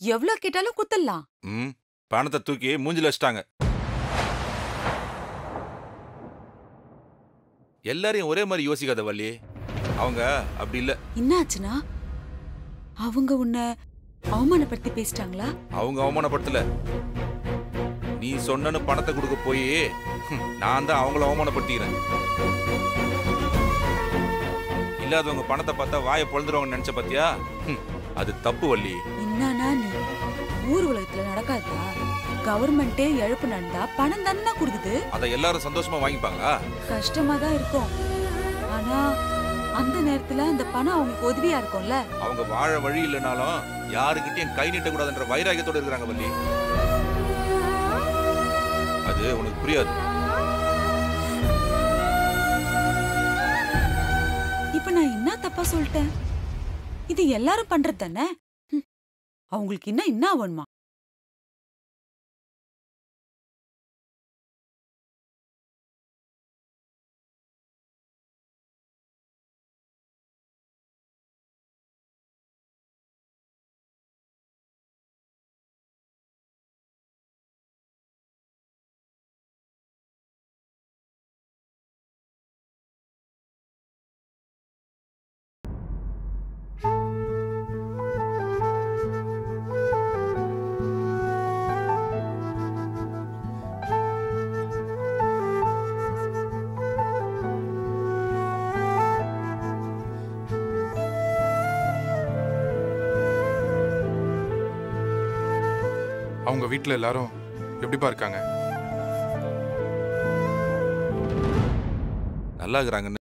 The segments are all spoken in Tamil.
எவ்வளவு கேட்டாலும் குத்தலாம் ம் பணத்தை தூக்கி மூஞ்சில வச்சிட்டாங்க எல்லாரையும் ஒரே மாதிரி யோசிக்காத வள்ளி அவங்க அப்படி இல்ல என்னாச்சுன்னா அவங்க உன்னை அவமானப்படுத்தி பேசிட்டாங்களா அவங்க அவமானப்படுத்தல நீ சொன்னன்னு பணத்தை கொடுக்க போய் ஹம், நான் தான் அவங்கள அவமானப்படுத்திக்கிறேன் இல்லாதவங்க பணத்தை பார்த்தா வாயை பொழுந்துருவாங்கன்னு நினைச்ச பாத்தியா ஹம், அது தப்பு வள்ளி என்னன்னா நீ ஊர் உலகத்துல நடக்காதா கவர்மெண்டே இழப்பு நடந்தா பணம் தானே கொடுக்குது அதை எல்லாரும் சந்தோஷமா வாங்கிப்பாங்களா கஷ்டமா தான் இருக்கும் ஆனா அந்த நேரத்துல அந்த பணம் அவங்களுக்கு உதவியா இருக்கும்ல அவங்க வாழ வழி இல்லைனாலும் யாருக்கிட்டையும் கை நீட்டக்கூடாதுன்ற வைராகியத்தோட இருக்கிறாங்க வள்ளி அது உனக்கு புரியாது இப்ப நான் என்ன தப்பா சொல்லிட்டேன் இது எல்லாரும் பண்றது தானே ஹம். அவங்களுக்கு என்ன என்ன வேணுமா அவங்க வீட்டில் எல்லாரும் எப்படிப்பா இருக்காங்க நல்லா இருக்கிறாங்கன்னு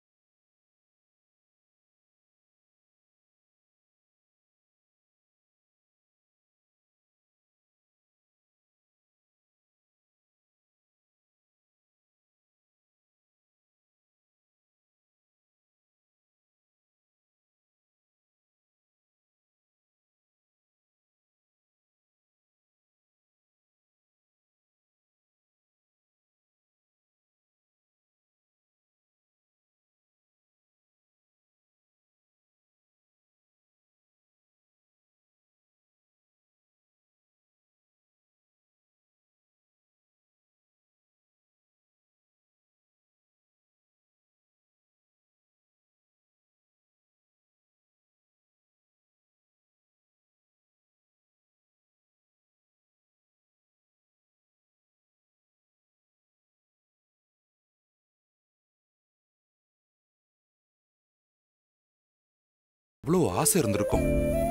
இவ்வளோ ஆசை இருந்திருக்கும்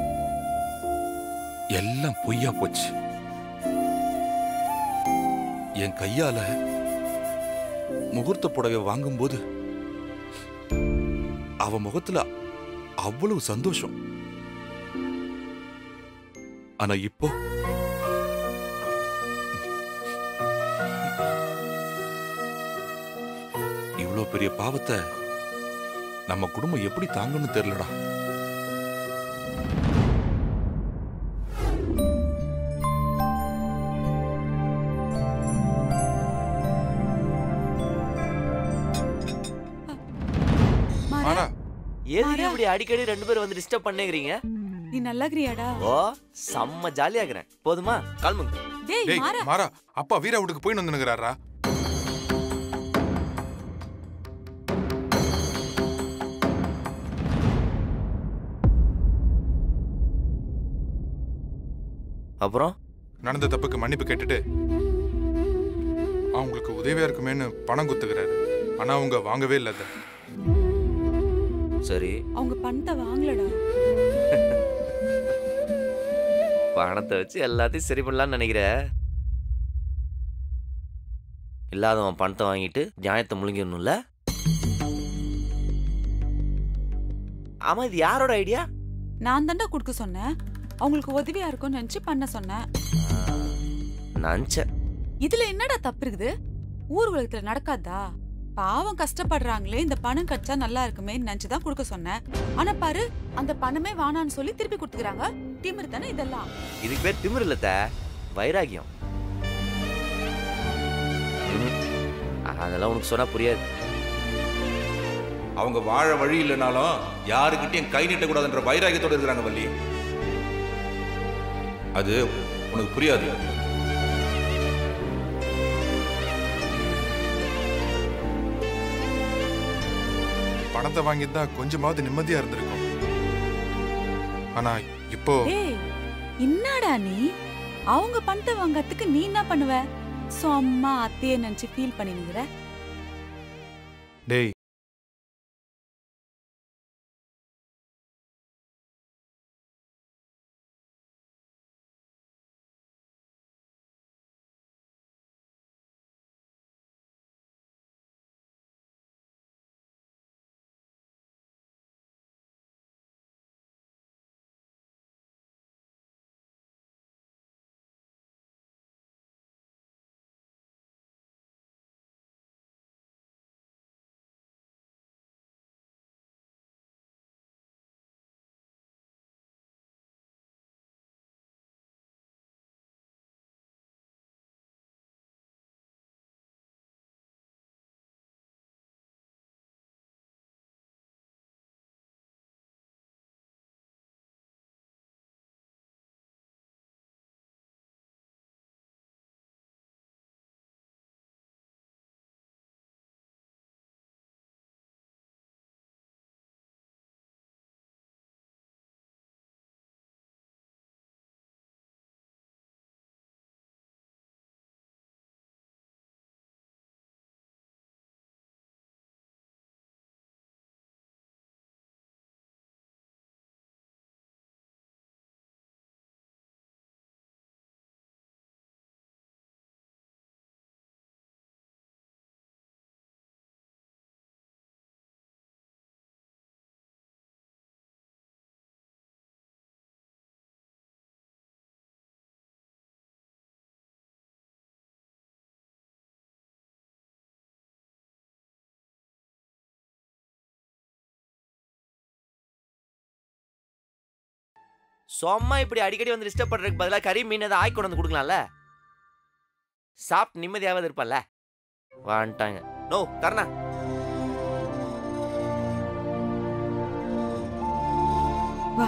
எல்லாம் பொய்யா போச்சு என் கையால முகூர்த்த புடவை வாங்கும்போது அவ முகத்துல அவ்வளவு சந்தோஷம் ஆனா இப்போ இவ்வளவு பெரிய பாவத்தை நம்ம குடும்பம் எப்படி தாங்கன்னு தெரியலடா மாறா மாறா எதுக்கு மாறா. இப்படி அடிக்கடி ரெண்டு பேரும் வந்து டிஸ்டர்ப் பண்ணுகிறீங்க நீ நல்லா இருக்கிறியாடா ஓ செம்ம ஜாலியா இருக்கிறேன் போதுமா கிளம்புங்க டேய் டேய் மாறா மாறா அப்பா வீரா வீட்டுக்கு போயின்னு வந்துனுங்கிறாரா அப்புறம் நடந்த தப்புக்கு மன்னிப்பு கேட்டுட்டு அவங்களுக்கு உதவியா இருக்குமேன்னு பணம் குத்துக்கிறாரு ஆனா அவங்க வாங்கவே இல்லை அதை சரி அவங்க பணத்தை வாங்கலடா பணத்தை வச்சு எல்லாத்தையும் சரி பண்ணலாம்னு நினைக்கிற இல்லாதவன் பணத்தை வாங்கிட்டு நியாயத்தை முழுங்கிடணும்ல ஆமா இது யாரோட ஐடியா நான் தாண்டா கொடுக்க சொன்னேன் அவங்களுக்கு உதவியா இருக்கும்னு நினைச்சு பண்ண சொன்னேன் நஞ்ச இதுல என்னடா தப்பு இருக்குது ஊர் உலகத்துல நடக்காதா பாவம் கஷ்டப்படுறாங்களே இந்த பணம் கிடைச்சா நல்லா இருக்குமே நினைச்சுதான் கொடுக்க சொன்னேன் ஆனா பாரு அந்த பணமே வேணான்னு சொல்லி திருப்பி கொடுத்துக்கிறாங்க திமிரு தானே இதெல்லாம் இதுக்கு பேர் திமிரு இல்ல அத்தை, வைராகியம் ம், அதெல்லாம் உனக்கு சொன்னா புரியாது அவங்க வாழ வழி இல்லைனாலும் யாருக்கிட்டையும் கை நீட்டக்கூடாதுன்ற வைராகியத்தோட இருக்கிறாங்க வள்ளி அது உனக்கு புரியாது பணத்தை வாங்கியிருந்தா கொஞ்சமாவது நிம்மதியா இருந்திருக்கும் ஆனா இப்போ டேய் என்னடா நீ அவங்க பணத்தை வாங்கறதுக்கு நீ என்ன பண்ணுவ சும்மா அத்தைய நினைச்சு ஃபீல் பண்ணினுங்கிற டேய் சும்மா இப்படி அடிக்கடி வந்து டிஸ்டர்ப் பண்றதுக்கு பதிலாக கறி மீன் ஏதாவது ஆக்கி கொண்டு வந்து கொடுக்கலாம்ல சாப்பிட்டு நிம்மதியாவது இருப்பல்ல வான்ட்டாங்க நோ தரணா வா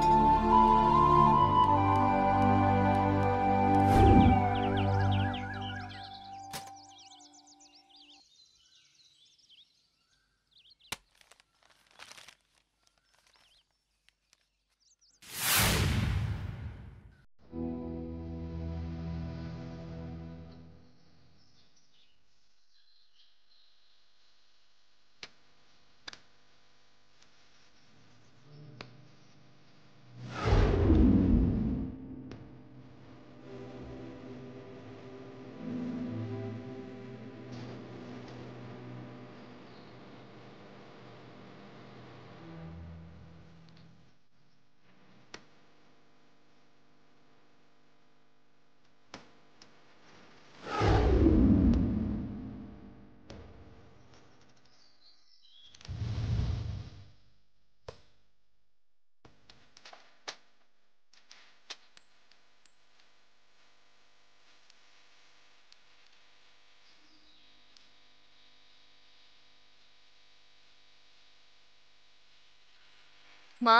மா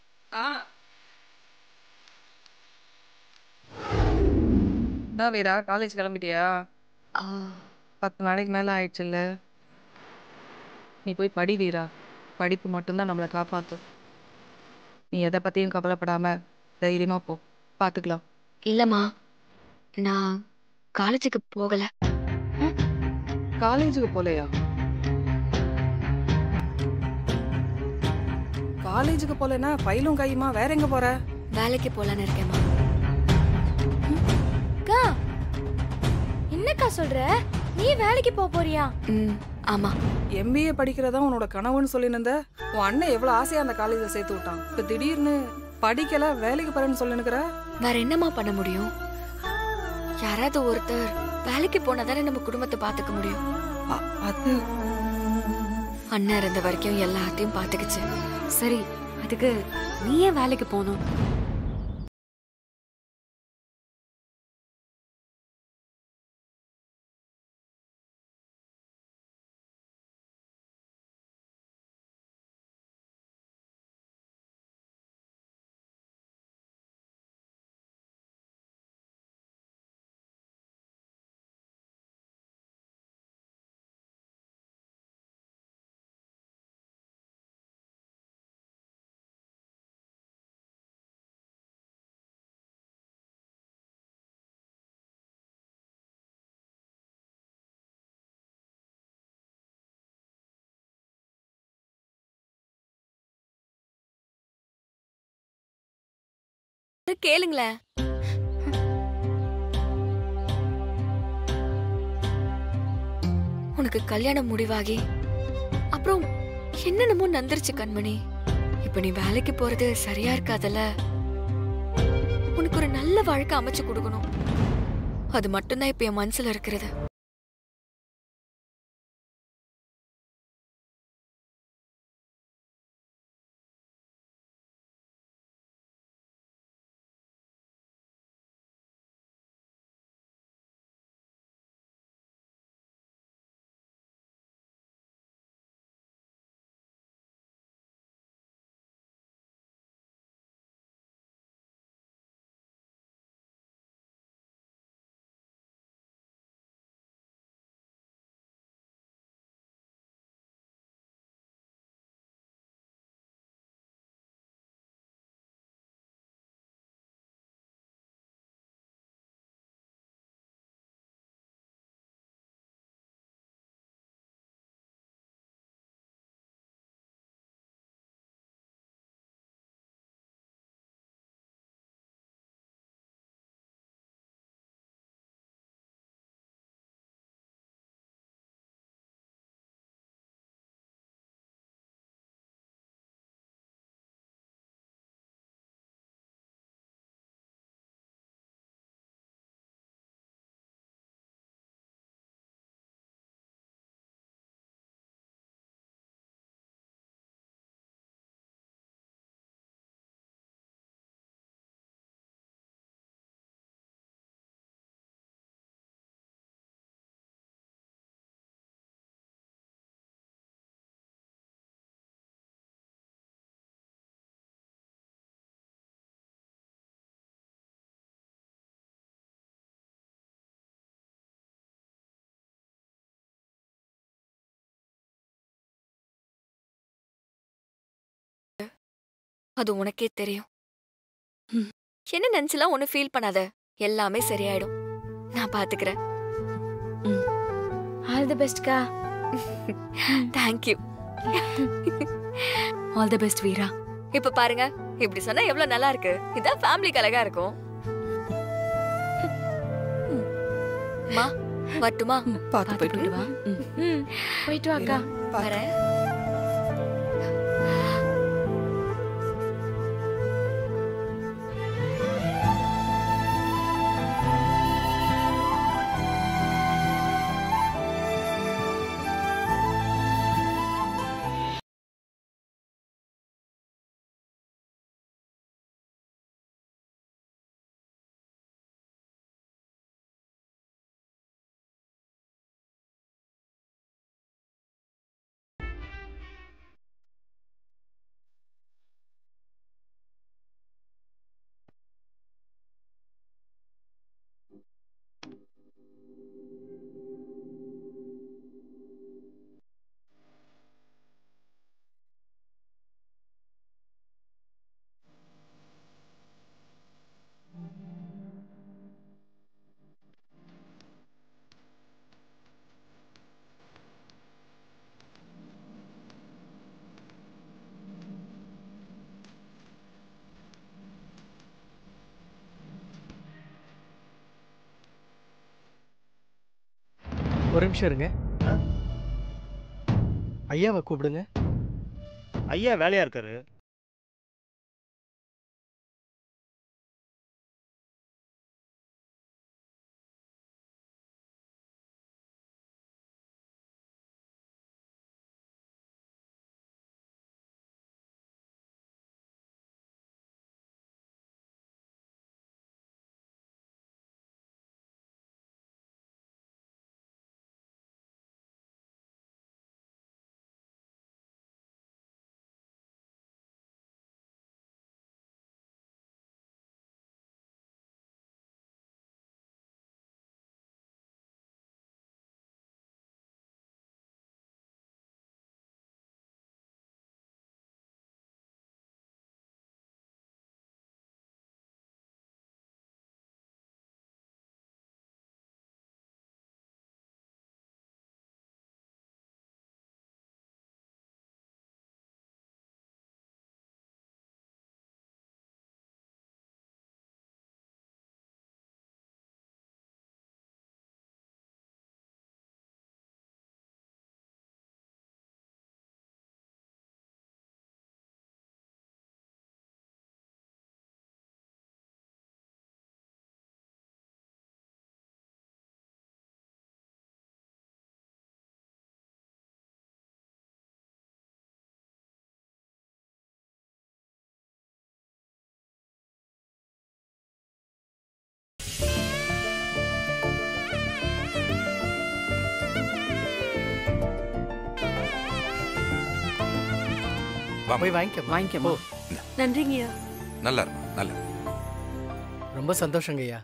என்ன வீரா காலேஜ் கிளம்பிட்டியா ஆ, பத்து நாளைக்கு மேலே ஆயிடுச்சுல்ல நீ போய் படி வீரா படிப்பு மட்டும்தான் நம்மளை காப்பாற்றும் நீ எதை பற்றியும் கவலைப்படாம தைரியமாக போ பார்த்துக்கலாம் இல்லம்மா நான் காலேஜுக்கு போகல காலேஜுக்கு போகலையா காலேஜுக்கு போகலன்னா ஃபைலும் கையுமா வேற எங்கே போற வேலைக்கு போலான்னு இருக்கேம்மா அக்கா என்னக்கா சொல்ற நீ வேலைக்கு போக போறியா ம் ஆமா எம்பிஏ படிக்கிறதா உன்னோட கனவுன்னு சொல்லியிருந்த உன் அண்ணன் எவ்வளோ ஆசையாக அந்த காலேஜில் சேர்த்து விட்டான் இப்போ திடீர்னு படிக்கல வேலைக்கு போறேன்னு சொல்லினுக்கிற வேற என்னம்மா பண்ண முடியும் யாராவது ஒருத்தர் வேலைக்கு போனா தானே நம்ம குடும்பத்தை பாத்துக்க முடியும் அது அண்ணன் இருந்த வரைக்கும் எல்லாத்தையும் பாத்துக்கிச்சு சரி அதுக்கு நீ ஏன் வேலைக்கு போகணும் கேளுங்களேன் உனக்கு கல்யாணம் முடிவாகி அப்புறம் என்னென்னமோ நந்துருச்சு கண்மணி இப்ப நீ வேலைக்கு போறது சரியா இருக்காதல்ல உனக்கு ஒரு நல்ல வாழ்க்கை அமைச்சு கொடுக்கணும் அது மட்டும்தான் இப்ப என் மனசுல இருக்கிறது அது உனக்கே தெரியும் என்ன நினைச்சுலாம் ஒண்ணு ஃபீல் பண்ணாத எல்லாமே சரியாயிடும் நான் பாத்துக்கிறேன் ஆல் தி பெஸ்ட்க்கா thank you all the best Veera இப்ப பாருங்க இப்படி சொன்னா எவ்வளவு நல்லா இருக்கு இதான் ஃபேமிலிக்கு அழகா இருக்கும் மா வரட்டுமா பார்த்து போயிட்டு வா ம் போயிட்டு வாக்கா வரேன் ஒரு நிமிஷம் இருங்க ஐயாவை கூப்பிடுங்க ஐயா வேலையா இருக்காரு வாம்மா. போய் வாங்கிக்க வாங்கிக்கம்மா நன்றிங்கய்யா நல்லா இருமா நல்லா இரு. ரொம்ப சந்தோஷங்க ஐயா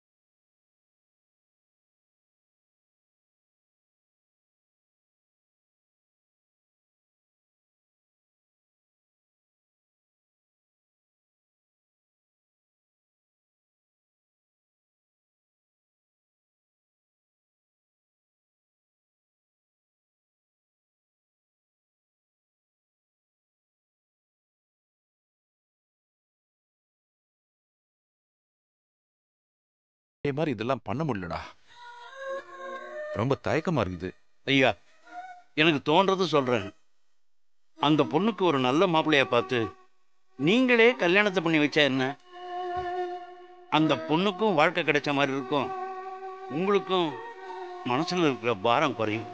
இதே மாதிரி இதெல்லாம் பண்ண முடியலடா ரொம்ப தயக்கமா இருக்குது ஐயா எனக்கு தோன்றது சொல்றேன் அந்த பொண்ணுக்கு ஒரு நல்ல மாப்பிள்ளைய பார்த்து நீங்களே கல்யாணத்தை பண்ணி வச்சா என்ன அந்த பொண்ணுக்கும் வாழ்க்கை கிடைச்ச மாதிரி இருக்கும் உங்களுக்கும் மனசுல இருக்கிற பாரம் குறையும்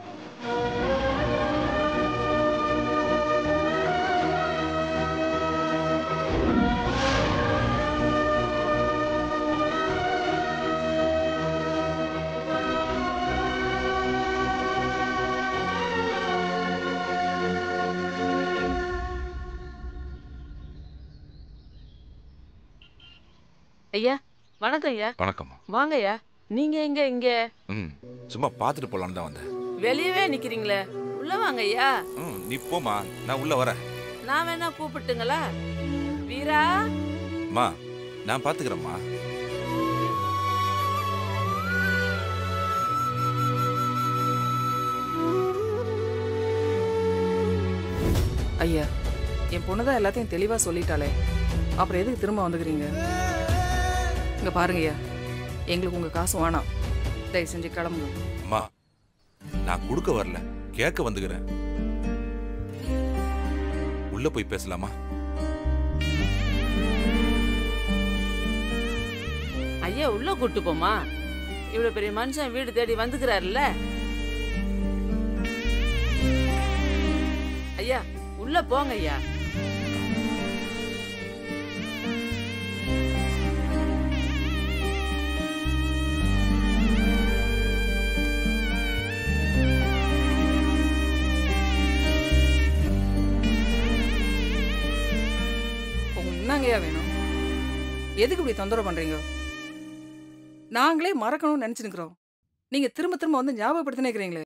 ஐயா வணக்கம் ஐயா வணக்கம் வாங்க ஐயா நீங்க எங்க இங்க ம் சும்மா பார்த்துட்டு போலான்னு தான் வந்தேன் வெளியவே நிக்கிறீங்களே உள்ள வாங்க ஐயா ம் நீ போமா நான் உள்ள வரேன் நான் வேணா கூப்பிட்டுங்களா வீரா அம்மா நான் பார்த்துக்கிறேம்மா ஐயா என் பொண்ணு தான் எல்லாத்தையும் தெளிவா சொல்லிட்டாளே அப்புறம் எதுக்கு திரும்ப வந்துக்கிறீங்க இங்க பாருங்க ஐயா எங்களுக்கு உங்க காசு வேணாம் தயவு செஞ்சு கிளம்புங்க அம்மா நான் கொடுக்க வரல கேட்க வந்துக்கிறேன் உள்ள போய் பேசலாமா ஐயா உள்ள கூட்டு போமா இவ்வளவு பெரிய மனுஷன் வீடு தேடி வந்துக்கிறாருல்ல ஐயா உள்ள போங்க ஐயா உங்களுக்கு என்னங்கய்யா வேணும் எதுக்கு இப்படி தொந்தரவு பண்றீங்க நாங்களே மறக்கணும்னு நினைச்சுக்கிறோம் நீங்க திரும்ப திரும்ப வந்து ஞாபகப்படுத்தினே இருக்கிறீங்களே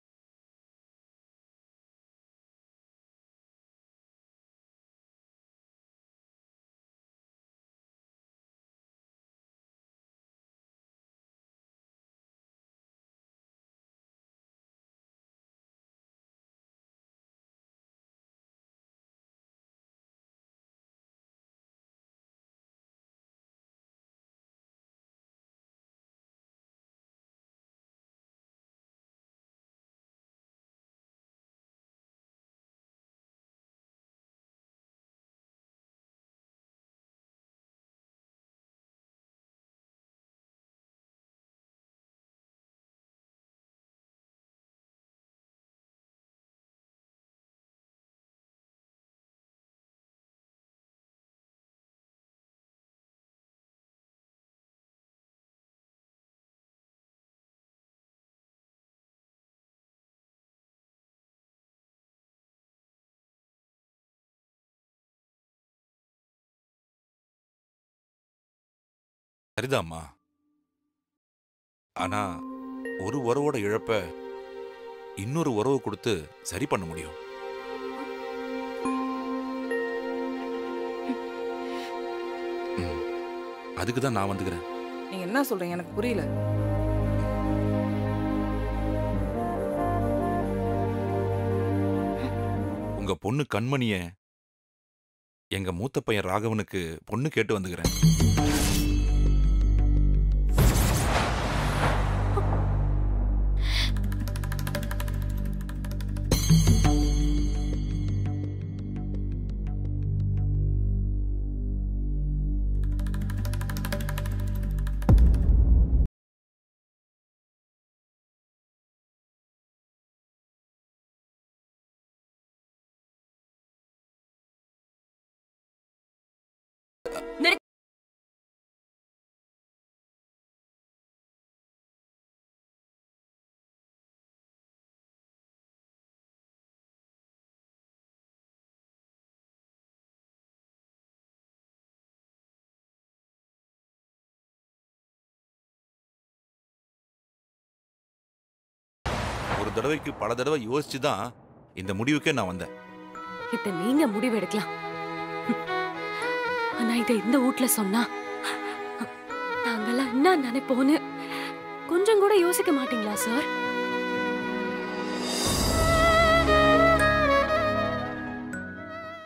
சரிதாம்மா ஆனா ஒரு உறவோட இழப்ப இன்னொரு உறவு கொடுத்து சரி பண்ண முடியும் ம், அதுக்கு தான் நான் வந்துக்கிறேன் நீங்க என்ன சொல்றீங்க எனக்கு புரியல உங்க பொண்ணு கண்மணிய எங்க மூத்த பையன் ராகவனுக்கு பொண்ணு கேட்டு வந்துக்கிறேன் ஒரு தடவைக்கு பல தடவை யோசிச்சு தான் இந்த முடிவுக்கே நான் வந்தேன் இத நீங்க முடிவு எடுக்கலாம் ஆனா இதை இந்த வீட்ல சொன்னா நாங்கெல்லாம் என்ன நினைப்போன்னு கொஞ்சம் கூட யோசிக்க மாட்டீங்களா சார்